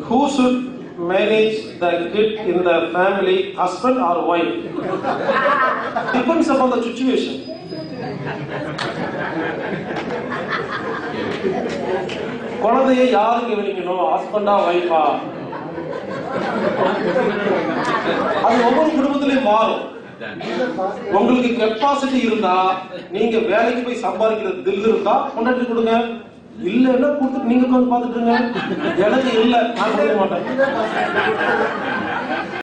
who should manage the kid in the family, husband or wife? Depends upon the situation. குழந்தையை யாரு கவனிக்கணும் ஹஸ்பண்டா ஒய்ஃபா அது ஒவ்வொரு குடும்பத்திலையும் மாறும் உங்களுக்கு கெப்பாசிட்டி இருந்தா நீங்க வேலைக்கு போய் சம்பாதிக்கிற தில் இருந்தா கொண்டாட்டி கொடுங்க இல்லன்னா கொடுத்துட்டு நீங்க உட்கார்ந்து பாத்துட்டுங்க எனக்கு இல்ல நான் கொடுக்க மாட்டேன்